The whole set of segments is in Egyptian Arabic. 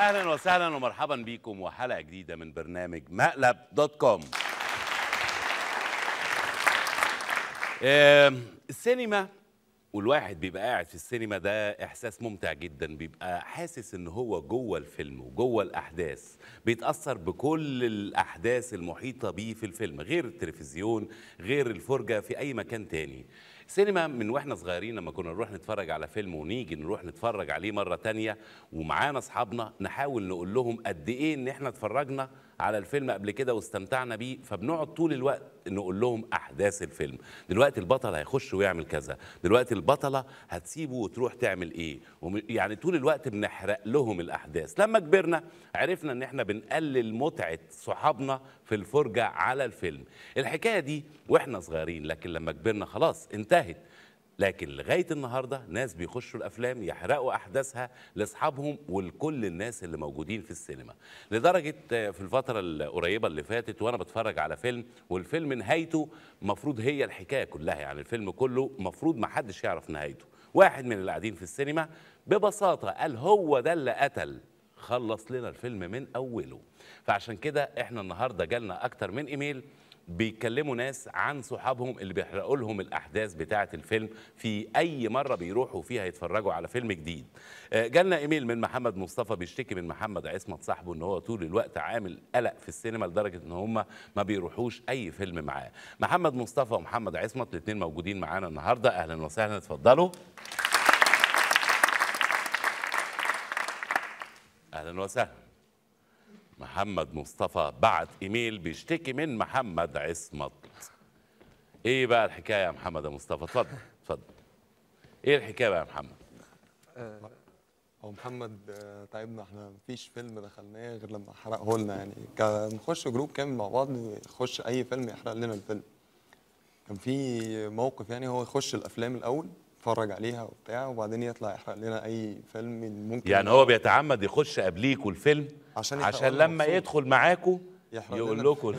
اهلا وسهلا ومرحبا بكم وحلقه جديده من برنامج مقلب دوت كوم آم، السينما والواحد بيبقى قاعد في السينما ده احساس ممتع جدا بيبقى حاسس ان هو جوه الفيلم وجوه الاحداث بيتاثر بكل الاحداث المحيطه بيه في الفيلم غير التلفزيون غير الفرجه في اي مكان تاني السينما من واحنا صغيرين لما كنا نروح نتفرج على فيلم ونيجي نروح نتفرج عليه مره تانية ومعانا اصحابنا نحاول نقول لهم قد ايه ان احنا اتفرجنا على الفيلم قبل كده واستمتعنا بيه فبنقعد طول الوقت نقول لهم احداث الفيلم دلوقتي البطل هيخش ويعمل كذا دلوقتي البطله هتسيبه وتروح تعمل ايه وم- يعني طول الوقت بنحرق لهم الاحداث لما كبرنا عرفنا ان احنا بنقلل متعه صحابنا في الفرجه على الفيلم الحكايه دي واحنا صغيرين لكن لما كبرنا خلاص انتهت لكن لغايه النهارده ناس بيخشوا الافلام يحرقوا احداثها لاصحابهم ولكل الناس اللي موجودين في السينما لدرجه آه، في الفتره القريبه اللي فاتت وانا بتفرج على فيلم والفيلم نهايته مفروض هي الحكايه كلها يعني الفيلم كله مفروض ما حدش يعرف نهايته واحد من اللي قاعدين في السينما ببساطه قال هو ده اللي قتل خلص لنا الفيلم من اوله فعشان كده احنا النهارده جالنا اكتر من ايميل بيكلموا ناس عن صحابهم اللي بيحرقوا لهم الاحداث بتاعه الفيلم في اي مره بيروحوا فيها يتفرجوا على فيلم جديد آه، جالنا ايميل من محمد مصطفى بيشتكي من محمد عصمت صاحبه ان هو طول الوقت عامل قلق في السينما لدرجه ان هم ما بيروحوش اي فيلم معاه محمد مصطفى ومحمد عصمت الاثنين موجودين معانا النهارده اهلا وسهلا اتفضلوا اهلا وسهلا محمد مصطفى بعت ايميل بيشتكي من محمد عصمت ايه بقى الحكايه يا محمد يا مصطفى اتفضل اتفضل ايه الحكايه بقى يا محمد هو محمد آه، تعبنا احنا مفيش فيلم دخلناه غير لما حرقه لنا يعني كان نخش جروب كامل مع بعض نخش اي فيلم يحرق لنا الفيلم كان في موقف يعني هو يخش الافلام الاول يتفرج عليها وبتاع وبعدين يطلع يحرق لنا اي فيلم ممكن يعني هو بيتعمد يخش قبليكوا الفيلم عشان يحرقه عشان لنا لما مخصوص. يدخل معاكوا يحرق يقول لنا لكم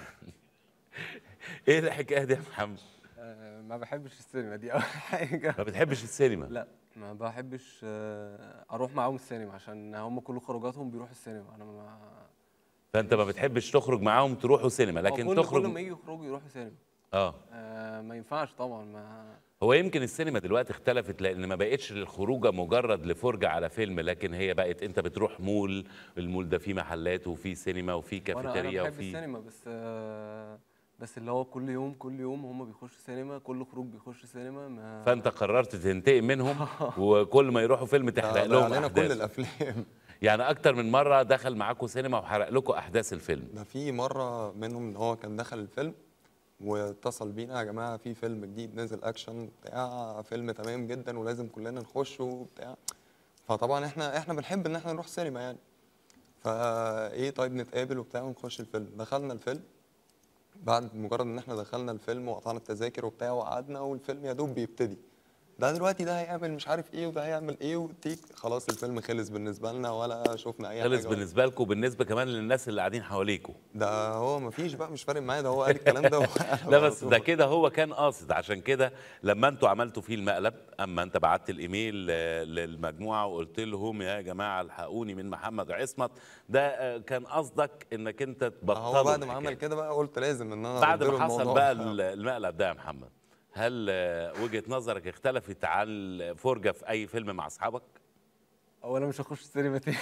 ايه الحكايه دي يا محمد آه، ما بحبش السينما دي اول حاجه ما بتحبش السينما لا ما بحبش آه، اروح معاهم السينما عشان هم كل خروجاتهم بيروحوا السينما انا ما فانت ما بتحبش تخرج معاهم تروحوا سينما هو لكن كل تخرج كل ما يجي يخرجوا يروحوا سينما اه آه، ما ينفعش طبعا ما هو يمكن السينما دلوقتي اختلفت لان ما بقتش الخروجه مجرد لفرجه على فيلم لكن هي بقت انت بتروح مول المول ده فيه محلات وفيه سينما وفيه وانا انا كافيتيريا بحب وفيه السينما بس آه، بس اللي هو كل يوم كل يوم هم بيخشوا سينما كل خروج بيخش سينما ما فانت قررت تنتقم منهم وكل ما يروحوا فيلم ده- تحرق ده لهم علينا كل احداث الافلام يعني اكتر من مره دخل معاكم سينما وحرق لكم احداث الفيلم ده في مره منهم ان هو كان دخل الفيلم واتصل بينا يا جماعه في فيلم جديد نزل اكشن بتاع فيلم تمام جدا ولازم كلنا نخشه وبتاع فطبعا احنا احنا بنحب ان احنا نروح سينما يعني فايه طيب نتقابل وبتاع ونخش الفيلم دخلنا الفيلم بعد مجرد ان احنا دخلنا الفيلم وقطعنا التذاكر وبتاع وقعدنا والفيلم يا دوب بيبتدي ده دلوقتي ده هيعمل مش عارف ايه وده هيعمل ايه وتيك خلاص الفيلم خلص بالنسبه لنا ولا شفنا اي خلص حاجه بالنسبه لكم وبالنسبه كمان للناس اللي قاعدين حواليكم ده هو مفيش بقى مش فارق معايا ده هو قال الكلام ده وقال لا على بس طول. ده كده هو كان قاصد عشان كده لما انتوا عملتوا فيه المقلب اما انت بعت الايميل آه، للمجموعه وقلت لهم يا جماعه الحقوني من محمد عصمت ده آه، كان قصدك انك انت تبطل هو بعد ما عمل كده بقى قلت لازم ان انا بعد أرد له ما حصل الموضوع. بقى ال- المقلب ده يا محمد هل آه، وجهه نظرك اختلفت عن الفرجه في اي فيلم مع اصحابك؟ اولا مش هخش السينما تاني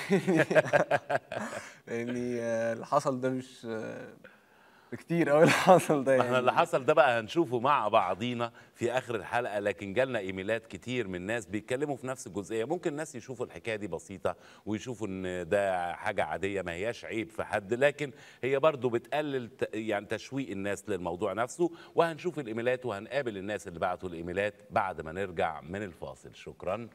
لاني آه، اللي حصل ده مش آه، كتير قوي اللي حصل ده احنا يعني اللي حصل ده بقى هنشوفه مع بعضينا في اخر الحلقه لكن جالنا ايميلات كتير من ناس بيتكلموا في نفس الجزئيه ممكن الناس يشوفوا الحكايه دي بسيطه ويشوفوا ان ده حاجه عاديه ما هياش عيب في حد لكن هي برضو بتقلل ت- يعني تشويق الناس للموضوع نفسه وهنشوف الايميلات وهنقابل الناس اللي بعتوا الايميلات بعد ما نرجع من الفاصل شكرا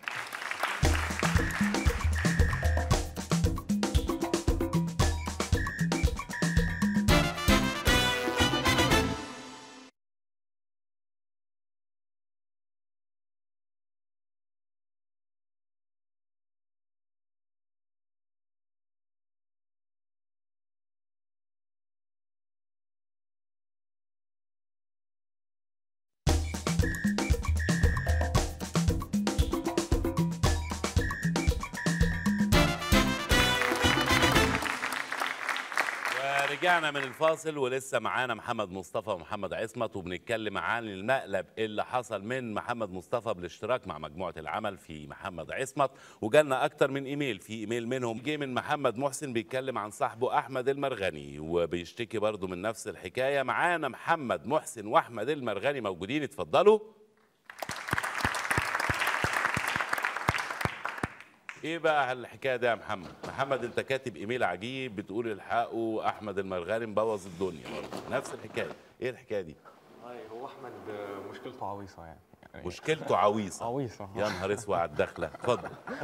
ورجعنا من الفاصل ولسه معانا محمد مصطفى ومحمد عصمت وبنتكلم عن المقلب اللي حصل من محمد مصطفى بالاشتراك مع مجموعه العمل في محمد عصمت وجالنا اكتر من ايميل في ايميل منهم جه من محمد محسن بيتكلم عن صاحبه احمد المرغني وبيشتكي برضه من نفس الحكايه معانا محمد محسن واحمد المرغني موجودين اتفضلوا ايه بقى الحكايه دي يا محمد محمد انت كاتب ايميل عجيب بتقول الحقوا احمد المرغني مبوظ الدنيا برضه نفس الحكايه ايه الحكايه دي هاي هو احمد مشكلته عويصه يعني يعني- مشكلته عويصه عويصه يا نهار اسود على الدخله اتفضل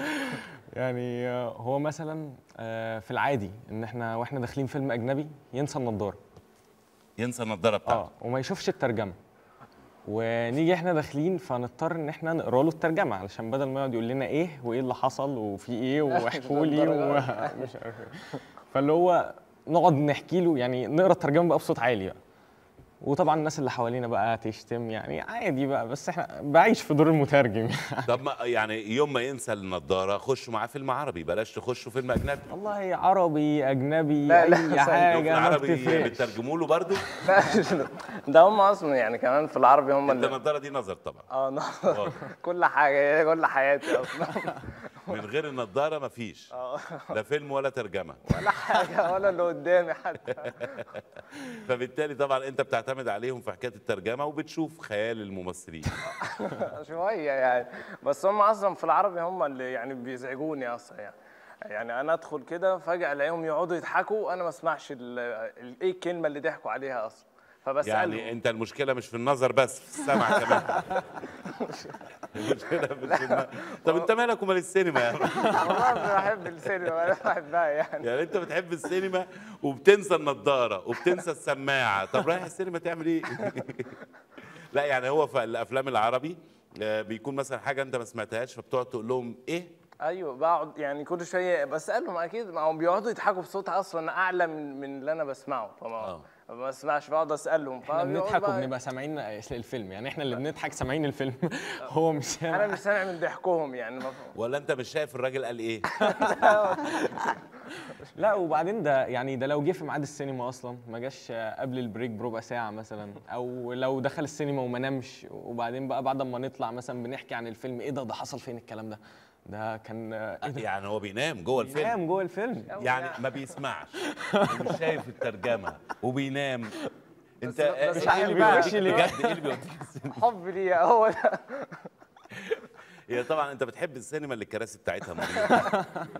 يعني آه، هو مثلا آه، في العادي ان احنا واحنا داخلين فيلم اجنبي ينسى النضاره ينسى النضاره بتاعته اه وما يشوفش الترجمه ونيجي احنا داخلين فنضطر ان احنا نقرا له الترجمه علشان بدل ما يقعد يقول لنا ايه وايه اللي حصل وفي ايه واحكوا لي ومش عارف ايه فاللي هو نقعد نحكي له يعني نقرا الترجمه بقى بصوت عالي بقى وطبعا الناس اللي حوالينا بقى تشتم يعني عادي بقى بس احنا بعيش في دور المترجم طب ما يعني يوم ما ينسى النضاره خشوا معاه فيلم عربي بلاش تخشوا فيلم اجنبي والله عربي اجنبي لا، لا، اي ثانية. شوف حاجه ما العربي بتفرقش بترجموا له برضه لا ده هم اصلا يعني كمان في العربي هم انت اللي النضاره دي نظر طبعا اه ن- واضح. كل حاجه هي كل حياتي اصلا من غير النضاره مفيش لا فيلم ولا ترجمه ولا حاجه ولا اللي قدامي حتى فبالتالي طبعا انت بتعتمد عليهم في حكايه الترجمه وبتشوف خيال الممثلين شويه يعني بس هم اصلا في العربي هم اللي يعني بيزعجوني اصلا يعني يعني انا ادخل كده فجاه الاقيهم يقعدوا يضحكوا وانا ما اسمعش ال- ال- ايه الكلمه اللي ضحكوا عليها اصلا فبسالهم يعني انت المشكله مش في النظر بس في السمع كمان المشكله مش في النظر. طب انت مالك ومال السينما يعني والله بحب السينما انا بحبها يعني يعني انت بتحب السينما وبتنسى النضاره وبتنسى السماعه طب رايح السينما تعمل ايه لا يعني هو في الافلام العربي آه، بيكون مثلا حاجه انت ما سمعتهاش فبتقعد تقول لهم ايه ايوه بقعد يعني كل شويه بسالهم اكيد ما هم بيقعدوا يضحكوا بصوت اصلا اعلى من من اللي انا بسمعه فما آه. ما بسمعش بقعد اسالهم احنا فبيقعدوا بنضحك بقى- وبنبقى سامعين الفيلم يعني احنا اللي بنضحك سامعين الفيلم هو مش سامع انا مش سامع من ضحكهم يعني ما ولا انت مش شايف الراجل قال ايه لا وبعدين ده يعني ده لو جه في ميعاد السينما اصلا ما جاش قبل البريك بربع ساعه مثلا او لو دخل السينما وما نامش وبعدين بقى بعد ما نطلع مثلا بنحكي عن الفيلم ايه ده ده حصل فين الكلام ده ده كان ايه ده يعني هو بينام جوه الفيلم نام جوه الفيلم يعني ما بيسمعش ومش شايف الترجمه وبينام انت بس ايه اللي بقى- بيوديك بجد ايه اللي بيوديك السينما حب ليا هو ده هي طبعا انت بتحب السينما اللي الكراسي بتاعتها مريحه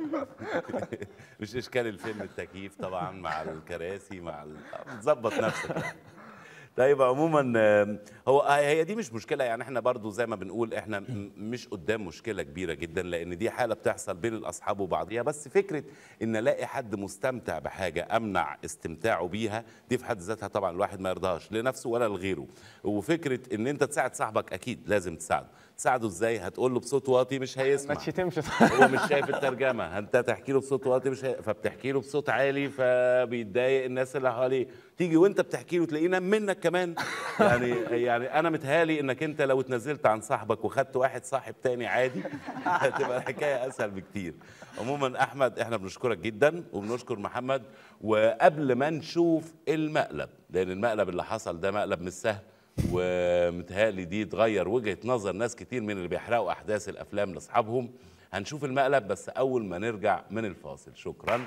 مش اشكال الفيلم التكييف طبعا مع الكراسي مع ال- بتظبط نفسك يعني. طيب عموما آم، هو هي دي مش مشكله يعني احنا برضو زي ما بنقول احنا م- مش قدام مشكله كبيره جدا لان دي حاله بتحصل بين الاصحاب وبعضيها بس فكره ان الاقي حد مستمتع بحاجه امنع استمتاعه بيها دي في حد ذاتها طبعا الواحد ما يرضاهاش لنفسه ولا لغيره وفكره ان انت تساعد صاحبك اكيد لازم تساعده تساعده ازاي هتقول له بصوت واطي مش ما هيسمع تشتمش هو مش شايف الترجمه انت تحكي له بصوت واطي مش هي... فبتحكي له بصوت عالي فبيتضايق الناس اللي حواليه تيجي وانت بتحكي له تلاقيه نام منك كمان يعني يعني انا متهيالي انك انت لو اتنزلت عن صاحبك وخدت واحد صاحب تاني عادي هتبقى الحكايه اسهل بكتير عموما احمد احنا بنشكرك جدا وبنشكر محمد وقبل ما نشوف المقلب لان المقلب اللي حصل ده مقلب مش سهل ومتهيألي دي تغير وجهة نظر ناس كتير من اللي بيحرقوا أحداث الأفلام لأصحابهم هنشوف المقلب بس أول ما نرجع من الفاصل شكرا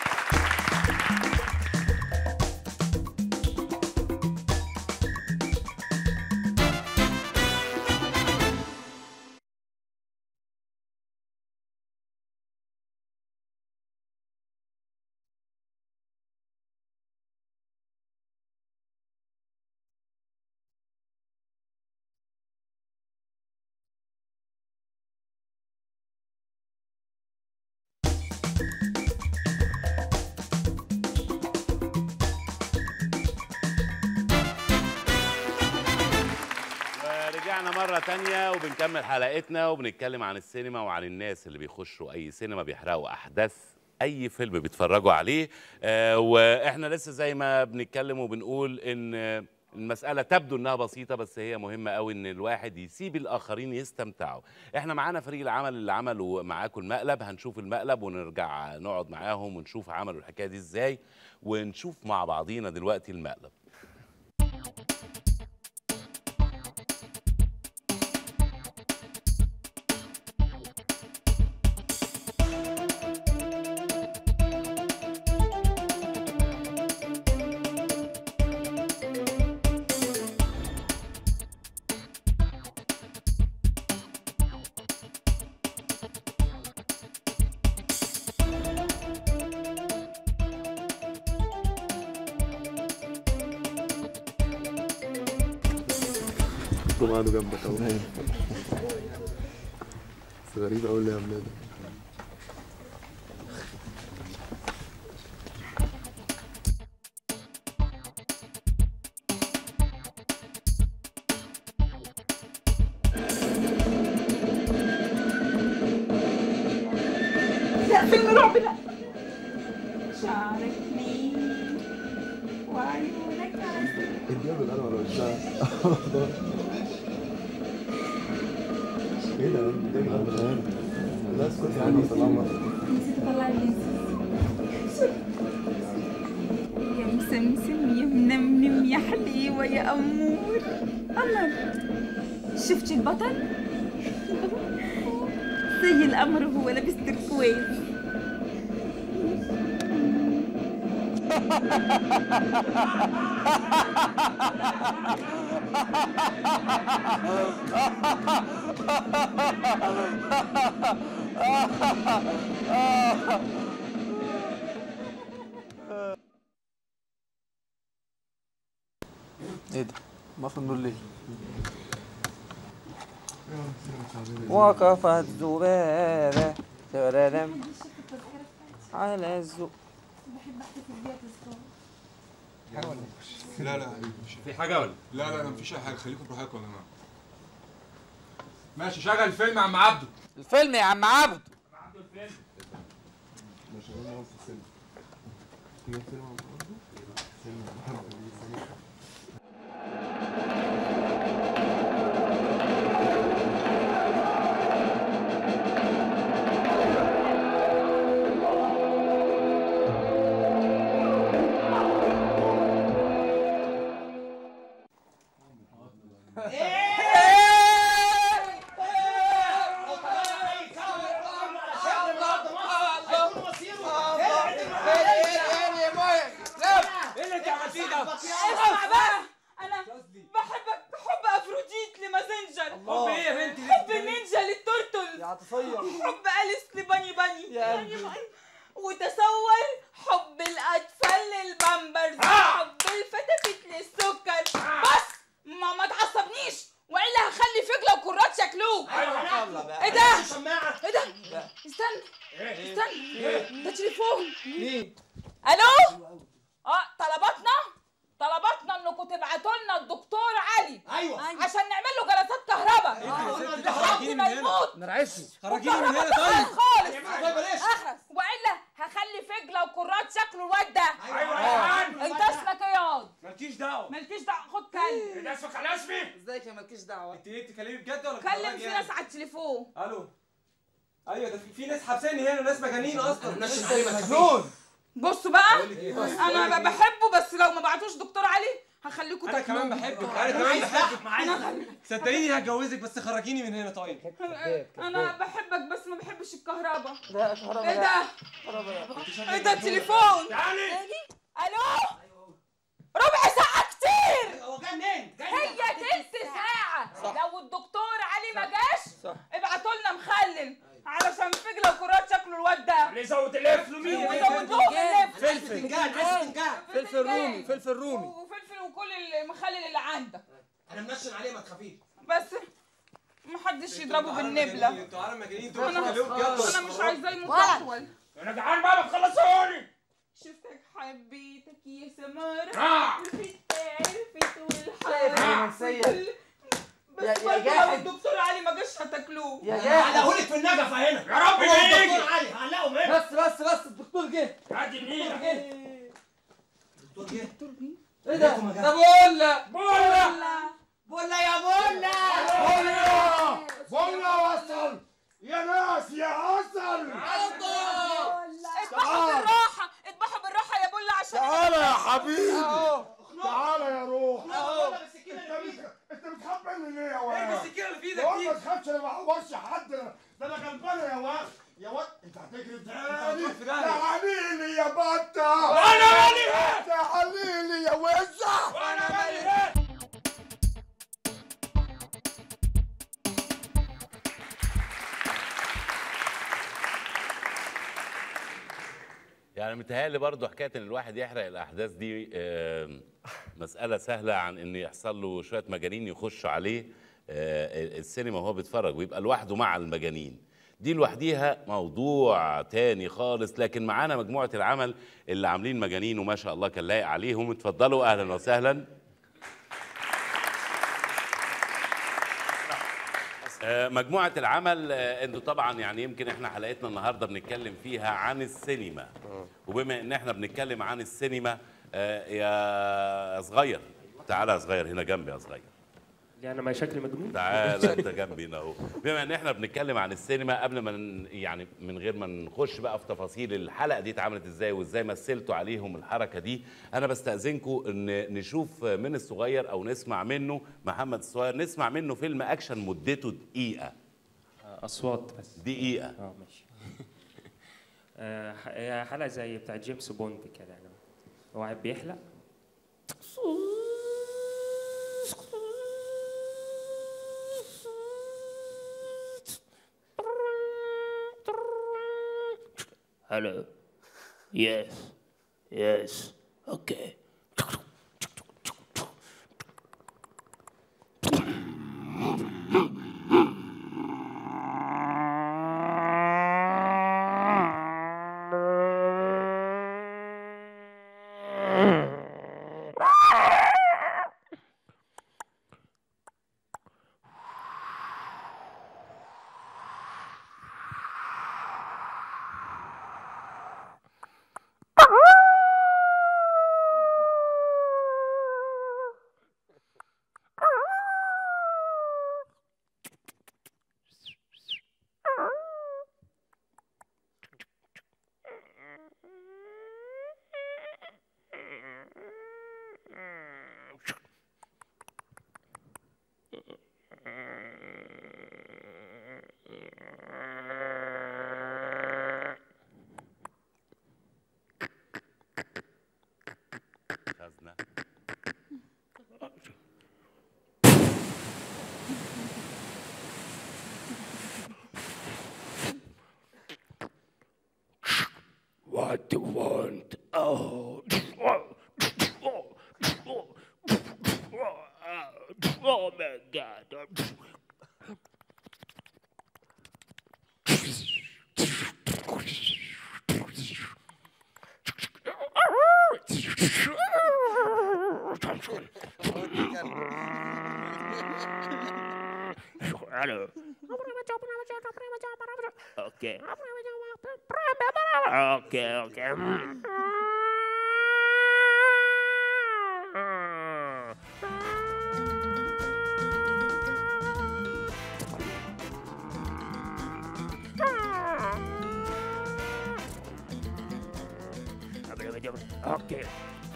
ورجعنا مرة تانية وبنكمل حلقتنا وبنتكلم عن السينما وعن الناس اللي بيخشوا أي سينما بيحرقوا أحداث أي فيلم بيتفرجوا عليه آه وإحنا لسه زي ما بنتكلم وبنقول إن المسألة تبدو إنها بسيطة بس هي مهمة قوي إن الواحد يسيب الآخرين يستمتعوا. إحنا معانا فريق العمل اللي عملوا معاكم المقلب، هنشوف المقلب ونرجع نقعد معاهم ونشوف عملوا الحكاية دي إزاي ونشوف مع بعضينا دلوقتي المقلب. كلهم قعدوا جنبك اهو بس غريب قوي اللي عاملاه ده لا فيلم رعب لا شعرك ليه وعيونك عسل اديها بالقلم على وشها ايه ده؟ مش عارف لا اسكت يا عم طلعنا نسيت اطلع اللينس يا مسمسم يا منمنم يا حليوة يا أمور قمر شفتي البطل؟ زي القمر وهو لابس تركواز ايه ده؟ ما في النور ليه؟ وقفت ذبابة تررم على الذوق لا لا في حاجة ولا؟ لا لا لا مفيش اي حاجه خليكم براحتكم يا جماعه ماشي شغل الفيلم يا عم عبده الفيلم يا عم عبد اسمع بقى أنا بحبك حب أفروديت لمازنجر حب إيه يا بنتي؟ حب نينجا للتورتل يا عطفية حب أليس لبني بني يا قلبي. بني بني. وتصور حب الأطفال للبامبرز حب الفتافيت للسكر بس ما ما تعصبنيش والا هخلي فجله وكرات شكلوه ايه ده؟ ايه ده؟ استنى استنى ده تليفون مين؟ الو اه طلباتنا طلباتنا انكم تبعتوا لنا الدكتور علي ايوه عشان نعمل له جلسات كهرباء لحد ما يموت نرعشه خرجيني من هنا والكهرباء طيب خالص طيب بلاش اخرس والا هخلي فجله وكرات شكله الواد ده ايوه يا انت اسمك ايه يا واد؟ مالكيش دعوه مالكيش دعوه خد كلم ده اسمك على اسمي ازيك يا مالكيش دعوة انت ايه بتتكلمي بجد ولا كلم بتهرجي في يعني؟ ناس على التليفون الو ايوه ده في- في ناس حابساني هنا ناس مجانين اصلا نشن عليه ما مجنون بصوا بقى بقول لك ايه بس انا ب- بحبه بس لو ما بعتوش دكتور علي هخليكم انا كمان بحبك انا كمان بحبك صدقيني هتجوزك بس خرجيني من هنا طيب انا بحبك بس ما بحبش الكهرباء لا كهرباء ايه لا. ده؟ كهرباء لا. ايه ده التليفون؟ تعالي الو ربع ساعة كتير هو جاي منين؟ جاي هي تلت ساعة لو الدكتور علي ما جاش صح. ابعتوا لنا مخلل علشان فجلة وكرات شكله الواد ده ليه زود اللف له مين؟ وزود لهم اللف فلفل فلفل رومي فلفل رومي وفلفل وكل المخلل اللي عندك انا منشن عليه ما تخافيش بس محدش يضربه بالنبلة انتوا عالم مجانين انتوا انا بتتكلموا بجد انا مش عايزاه يموت اطول انا جعان بقى ما تخلصوني شفتك حبيتك يا سمارة آه. عرفت عرفت شايف والحارة الرومانسية؟ وكل- يا- يا بس برضه لو جاحد. الدكتور علي ما جاش هتاكلوه يا جاحد هقولك في النجفه هنا يا رب يجي علي هنلاقوا هنا بس بس بس الدكتور جه هادي النيله جه الدكتور جه دكتور مين؟ ايه ده؟ ده بولا بولا بولا يا بولا بولا بولا وصل يا ناس يا عسل اذبحوا بالراحة اذبحوا بالراحة يا بولا عشان تعالى يا حبيبي تعالى يا روح انت بتحبني ليه يا واد؟ ايه المسكينة اللي في ايدك يا دي؟ ما تخافش انا ما بعورش حد ده انا غلبان يا واد يا واد انت هتجري تاني تعالي لي يا بطه وانا مالي ايه؟ تعالي لي يا وزه وانا مالي ايه؟ يعني متهيألي برضه حكايه ان الواحد يحرق الاحداث دي آم، مساله سهله عن ان يحصل له شويه مجانين يخشوا عليه آه، السينما وهو بيتفرج ويبقى لوحده مع المجانين دي لوحديها موضوع تاني خالص لكن معانا مجموعه العمل اللي عاملين مجانين وما شاء الله كان لايق عليهم اتفضلوا اهلا وسهلا آه، مجموعة العمل آه، انتوا طبعا يعني يمكن احنا حلقتنا النهارده بنتكلم فيها عن السينما وبما ان احنا بنتكلم عن السينما آه، يا صغير تعالى يا صغير هنا جنبي يا صغير يعني ما شكلي مجنون تعالى انت جنبي هنا اهو بما ان احنا بنتكلم عن السينما قبل ما ن- يعني من غير ما نخش بقى في تفاصيل الحلقه دي اتعملت ازاي وازاي مثلتوا عليهم الحركه دي انا بستاذنكم ان نشوف من الصغير او نسمع منه محمد الصغير نسمع منه فيلم اكشن مدته دقيقه اصوات بس دقيقه اه ماشي آه، ح- هي حلقه زي بتاع جيمس بوند كده يعني واحد بيحلق Hello. Yes. Yes. Okay. خزنه What do you want? Oh. Oh my god. Hello. Okay. Okay, okay. Okay.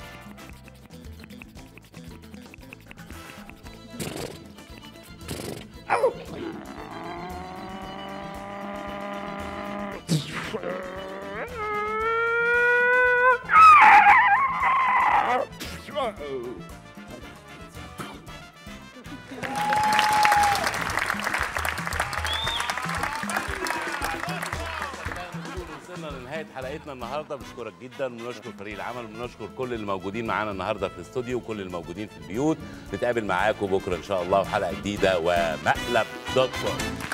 وصلنا لنهايه حلقتنا النهارده بشكرك جدا بنشكر فريق العمل وبنشكر كل اللي موجودين معانا النهارده في الاستوديو وكل اللي موجودين في البيوت نتقابل معاكم بكره ان شاء الله وحلقه جديده ومقلب دوت كوم